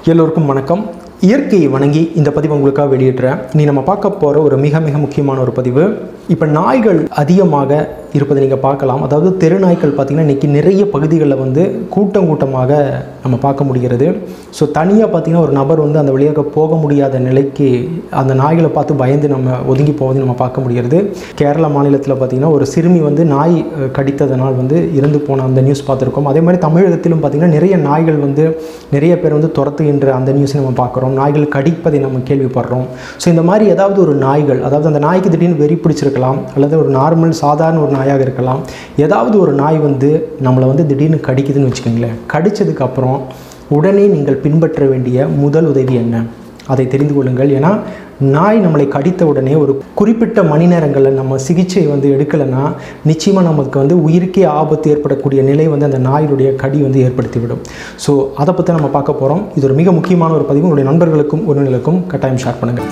எல்லோருக்கும் வணக்கம் இயற்கையை வணங்கி இந்த பதிவு உங்களுக்காக வெளியிடுறேன் நீ நம்ம பார்க்க போகிற ஒரு மிக மிக முக்கியமான ஒரு பதிவு இப்போ நாய்கள் அதிகமாக இருப்பதை நீங்கள் பார்க்கலாம் அதாவது தெரு நாய்கள் பார்த்திங்கன்னா இன்றைக்கி நிறைய பகுதிகளில் வந்து கூட்டம் கூட்டமாக நம்ம பார்க்க முடிகிறது ஸோ தனியாக பார்த்திங்கன்னா ஒரு நபர் வந்து அந்த வழியாக போக முடியாத நிலைக்கு அந்த நாய்களை பார்த்து பயந்து நம்ம ஒதுங்கி போவதை நம்ம பார்க்க முடிகிறது கேரளா மாநிலத்தில் பார்த்திங்கன்னா ஒரு சிறுமி வந்து நாய் அஹ், கடித்ததனால் வந்து இறந்து போன அந்த நியூஸ் பார்த்துருக்கோம் அதே மாதிரி தமிழகத்திலும் பார்த்திங்கன்னா நிறைய நாய்கள் வந்து நிறைய பேர் வந்து துரத்துகின்ற அந்த நியூஸை நம்ம பார்க்குறோம் நாய்கள் கடிப்பதை நம்ம கேள்விப்படுறோம் ஸோ இந்த மாதிரி ஏதாவது ஒரு நாய்கள் அதாவது அந்த நாய்க்கு திடீர்னு வெறி பிடிச்சிருக்கலாம் அல்லது ஒரு நார்மல் சாதாரண ஒரு நாயாக இருக்கலாம் ஏதாவது ஒரு நாய் வந்து நம்மளை வந்து திடீர்னு கடிக்குதுன்னு வச்சுக்கோங்களேன் கடிச்சதுக்கு அப்புறம் உடனே நீங்கள் பின்பற்ற வேண்டிய முதல் உதவி என்ன அதை தெரிந்து கொள்ளுங்கள் ஏன்னா நாய் நம்மளை கடித்த உடனே ஒரு குறிப்பிட்ட மணி நேரங்களில் நம்ம சிகிச்சை வந்து எடுக்கலைன்னா நிச்சயமாக நமக்கு வந்து உயிருக்கே ஆபத்து ஏற்படக்கூடிய நிலை வந்து அந்த நாயினுடைய கடி வந்து ஏற்படுத்திவிடும் ஸோ அதை பற்றி நம்ம பார்க்க போகிறோம் இது ஒரு மிக முக்கியமான ஒரு பதிவு உங்களுடைய நண்பர்களுக்கும் உறவினர்களுக்கும் கட்டாயம் ஷேர் பண்ணுங்கள்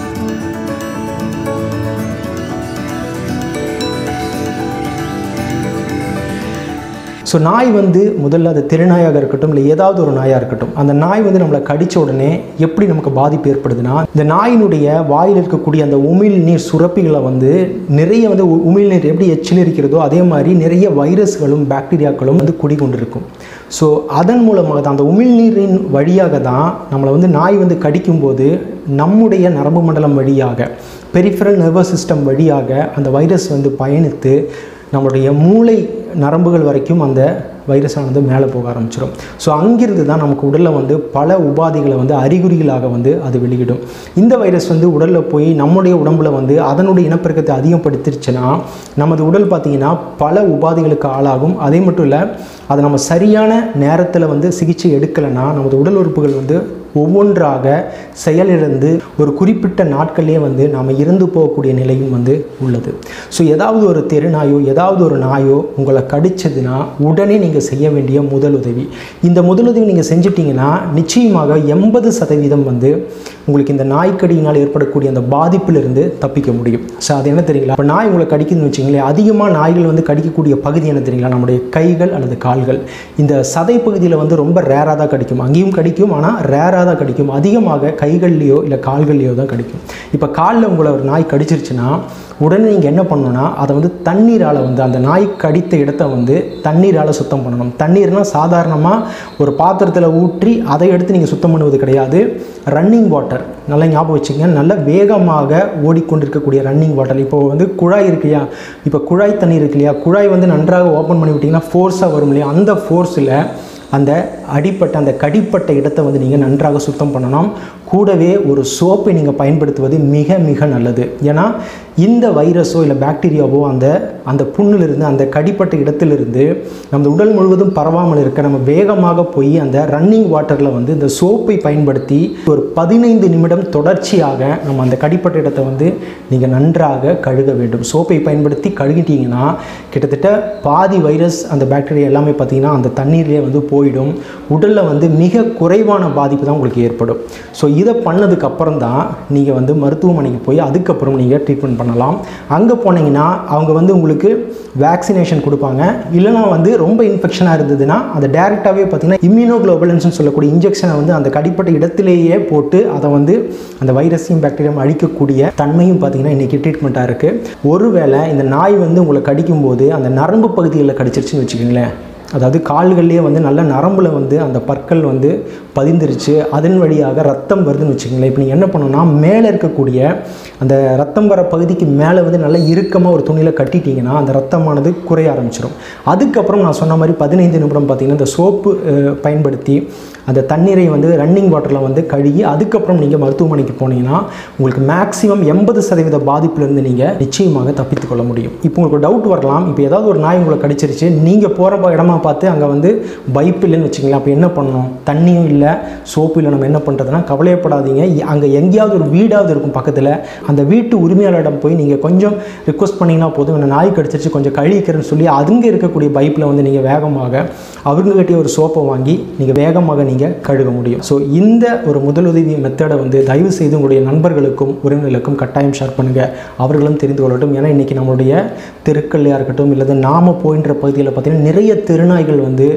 ஸோ நாய் வந்து முதல்ல அது தெருநாயாக இருக்கட்டும் இல்லை ஏதாவது ஒரு நாயாக இருக்கட்டும் அந்த நாய் வந்து நம்மளை கடித்த உடனே எப்படி நமக்கு பாதிப்பு ஏற்படுதுன்னா இந்த நாயினுடைய வாயில் இருக்கக்கூடிய அந்த உமிழ் நீர் சுரப்பிகளை வந்து நிறைய வந்து உ- உமிழ் நீர் எப்படி எச்சில் இருக்கிறதோ அதே மாதிரி நிறைய வைரஸ்களும் பாக்டீரியாக்களும் வந்து குடிகொண்டிருக்கும் ஸோ அதன் மூலமாக தான் அந்த உமிழ்நீரின் வழியாக தான் நம்மளை வந்து நாய் வந்து கடிக்கும்போது நம்முடைய நரம்பு மண்டலம் வழியாக பெரிஃபரல் நர்வஸ் சிஸ்டம் வழியாக அந்த வைரஸ் வந்து பயணித்து நம்மளுடைய மூளை நரம்புகள் வரைக்கும் அந்த வைரஸானது மேலே போக ஆரம்பிச்சிடும் ஸோ அங்கிருந்து தான் நமக்கு உடலில் வந்து பல உபாதைகளை வந்து அறிகுறிகளாக வந்து அது வெளியிடும் இந்த வைரஸ் வந்து உடலில் போய் நம்முடைய உடம்புல வந்து அதனுடைய இனப்பெருக்கத்தை அதிகப்படுத்திருச்சுன்னா நமது உடல் பார்த்திங்கன்னா பல உபாதைகளுக்கு ஆளாகும் அதே மட்டும் இல்லை அதை நம்ம சரியான நேரத்தில் வந்து சிகிச்சை எடுக்கலைன்னா நமது உடல் உறுப்புகள் வந்து ஒவ்வொன்றாக செயலிழந்து ஒரு குறிப்பிட்ட நாட்கள்லேயே வந்து நாம் இறந்து போகக்கூடிய நிலையும் வந்து உள்ளது ஸோ ஏதாவது ஒரு தெருநாயோ ஏதாவது ஒரு நாயோ உங்களை கடிச்சதுன்னா உடனே நீங்கள் செய்ய வேண்டிய முதல் உதவி இந்த முதலுதவி நீங்கள் செஞ்சிட்டிங்கன்னா நிச்சயமாக எண்பது சதவீதம் வந்து உங்களுக்கு இந்த நாய்க்கடியினால் ஏற்படக்கூடிய அந்த பாதிப்பிலிருந்து தப்பிக்க முடியும் ஸோ அது என்ன தெரியுங்களா இப்போ நாய் உங்களை கடிக்குதுன்னு வச்சுங்களேன் அதிகமாக நாய்கள் வந்து கடிக்கக்கூடிய பகுதி என்ன தெரியுங்களா நம்முடைய கைகள் அல்லது கால்கள் இந்த சதை பகுதியில் வந்து ரொம்ப ரேராக தான் கடிக்கும் அங்கேயும் கடிக்கும் ஆனால் ரேராக தான் கடிக்கும் அதிகமாக கைகள்லையோ இல்லை கால்கள்லையோ தான் கடிக்கும் இப்போ காலில் உங்களை ஒரு நாய் கடிச்சிருச்சுன்னா உடனே நீங்கள் என்ன பண்ணணும்னா அதை வந்து தண்ணீரால் வந்து அந்த நாய் கடித்த இடத்த வந்து தண்ணீரால் சுத்தம் பண்ணணும் தண்ணீர்னால் சாதாரணமாக ஒரு பாத்திரத்தில் ஊற்றி அதை எடுத்து நீங்கள் சுத்தம் பண்ணுவது கிடையாது ரன்னிங் வாட்டர் நல்லா ஞாபகம் வச்சுக்கங்க நல்ல வேகமாக ஓடிக்கொண்டிருக்கக்கூடிய ரன்னிங் வாட்டர் இப்போ வந்து குழாய் இருக்கு இல்லையா இப்போ குழாய் தண்ணீர் இருக்கு இல்லையா குழாய் வந்து நன்றாக ஓப்பன் பண்ணி விட்டிங்கன்னா ஃபோர்ஸாக வரும் இல்லையா அந்த ஃபோர்ஸில் அந்த அடிப்பட்ட அந்த கடிப்பட்ட இடத்தை வந்து நீங்கள் நன்றாக சுத்தம் பண்ணணும் கூடவே ஒரு சோப்பை நீங்கள் பயன்படுத்துவது மிக மிக நல்லது ஏன்னா இந்த வைரஸோ இல்லை பாக்டீரியாவோ அந்த அந்த புண்ணிலிருந்து அந்த கடிப்பட்ட இடத்திலிருந்து நம்ம உடல் முழுவதும் பரவாமல் இருக்க நம்ம வேகமாக போய் அந்த ரன்னிங் வாட்டரில் வந்து இந்த சோப்பை பயன்படுத்தி ஒரு பதினைந்து நிமிடம் தொடர்ச்சியாக நம்ம அந்த கடிப்பட்ட இடத்தை வந்து நீங்கள் நன்றாக கழுக வேண்டும் சோப்பை பயன்படுத்தி கழுகிட்டீங்கன்னா கிட்டத்தட்ட பாதி வைரஸ் அந்த பாக்டீரியா எல்லாமே பார்த்தீங்கன்னா அந்த தண்ணீர்லேயே வந்து போயிடும் உடலில் வந்து மிக குறைவான பாதிப்பு தான் உங்களுக்கு ஏற்படும் ஸோ இதை பண்ணதுக்கு அப்புறம் தான் நீங்கள் வந்து மருத்துவமனைக்கு போய் அதுக்கப்புறம் நீங்கள் ட்ரீட்மெண்ட் பண்ணலாம் அங்கே போனீங்கன்னா அவங்க வந்து உங்களுக்கு வேக்சினேஷன் கொடுப்பாங்க இல்லைனா வந்து ரொம்ப இன்ஃபெக்ஷனாக இருந்ததுன்னா அதை டேரெக்டாகவே பார்த்தீங்கன்னா இம்யூனோகுளோபுலன்ஸ்னு சொல்லக்கூடிய இன்ஜெக்ஷனை வந்து அந்த கடிப்பட்ட இடத்திலேயே போட்டு அதை வந்து அந்த வைரஸையும் பாக்டீரியாவும் அழிக்கக்கூடிய தன்மையும் பார்த்தீங்கன்னா இன்றைக்கி ட்ரீட்மெண்ட்டாக இருக்குது ஒருவேளை இந்த நாய் வந்து உங்களை கடிக்கும்போது அந்த நரம்பு பகுதிகளில் கடிச்சிருச்சுன்னு வச்சுக்கோங்களேன் அதாவது கால்கள்லேயே வந்து நல்ல நரம்புல வந்து அந்த பற்கள் வந்து பதிந்துருச்சு அதன் வழியாக ரத்தம் வருதுன்னு வச்சுக்கோங்களேன் இப்போ நீங்கள் என்ன பண்ணணும்னா மேலே இருக்கக்கூடிய அந்த ரத்தம் வர பகுதிக்கு மேலே வந்து நல்லா இறுக்கமாக ஒரு துணியில் கட்டிட்டீங்கன்னா அந்த ரத்தமானது குறைய ஆரம்பிச்சிடும் அதுக்கப்புறம் நான் சொன்ன மாதிரி பதினைந்து நிமிடம் பார்த்தீங்கன்னா இந்த சோப்பு அஹ், பயன்படுத்தி அந்த தண்ணீரை வந்து ரன்னிங் வாட்டரில் வந்து கழுகி அதுக்கப்புறம் நீங்கள் மருத்துவமனைக்கு போனீங்கன்னா உங்களுக்கு மேக்ஸிமம் எண்பது சதவீத பாதிப்புலேருந்து நீங்கள் நிச்சயமாக தப்பித்துக் கொள்ள முடியும் இப்போ உங்களுக்கு டவுட் வரலாம் இப்போ ஏதாவது ஒரு நாய் உங்களை கடிச்சிருச்சு நீங்கள் போகிற இடமா பார்த்து அங்கே வந்து பைப் இல்லைன்னு வச்சுங்களேன் அப்போ என்ன பண்ணணும் தண்ணியும் இல்லை சோப்பு இல்லை நம்ம என்ன பண்ணுறதுனா கவலையப்படாதீங்க அங்கே எங்கேயாவது ஒரு வீடாவது இருக்கும் பக்கத்தில் அந்த வீட்டு உரிமையாளரிடம் போய் நீங்கள் கொஞ்சம் ரிக்வஸ்ட் பண்ணிங்கன்னா போதும் இந்த நாய் கடிச்சிருச்சு கொஞ்சம் கழிக்கிறேன்னு சொல்லி அதுங்க இருக்கக்கூடிய பைப்பில் வந்து நீங்கள் வேகமாக அவங்க கிட்டே ஒரு சோப்பை வாங்கி நீங்கள் வேகமாக நீங்கள் கழுக முடியும் ஸோ இந்த ஒரு முதலுதவி மெத்தடை வந்து தயவு செய்து உங்களுடைய நண்பர்களுக்கும் உறவினர்களுக்கும் கட்டாயம் ஷேர் பண்ணுங்கள் அவர்களும் தெரிந்து கொள்ளட்டும் ஏன்னா இன்றைக்கி நம்மளுடைய தெருக்கள்லையாக இருக்கட்டும் இல்லது நாம போயின்ற பகுதியில் பார்த்திங்கன்னா நிறைய தெருநாய்கள் வந்து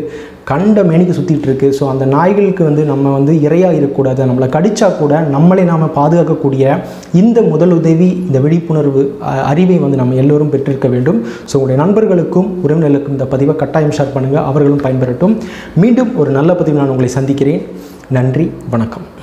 கண்ட மேனிக்கு சுற்றிட்டு இருக்கு ஸோ அந்த நாய்களுக்கு வந்து நம்ம வந்து இரையாக இருக்கக்கூடாது நம்மளை கடிச்சா கூட நம்மளை நாம் பாதுகாக்கக்கூடிய இந்த முதலுதவி இந்த விழிப்புணர்வு அஹ், அறிவை வந்து நம்ம எல்லோரும் பெற்றிருக்க வேண்டும் ஸோ உங்களுடைய நண்பர்களுக்கும் உறவினர்களுக்கும் இந்த பதிவை கட்டாயம் ஷேர் பண்ணுங்கள் அவர்களும் பயன்பெறட்டும் மீண்டும் ஒரு நல்ல பதிவில் நான் உங்களை சந்திக்கிறேன் நன்றி வணக்கம்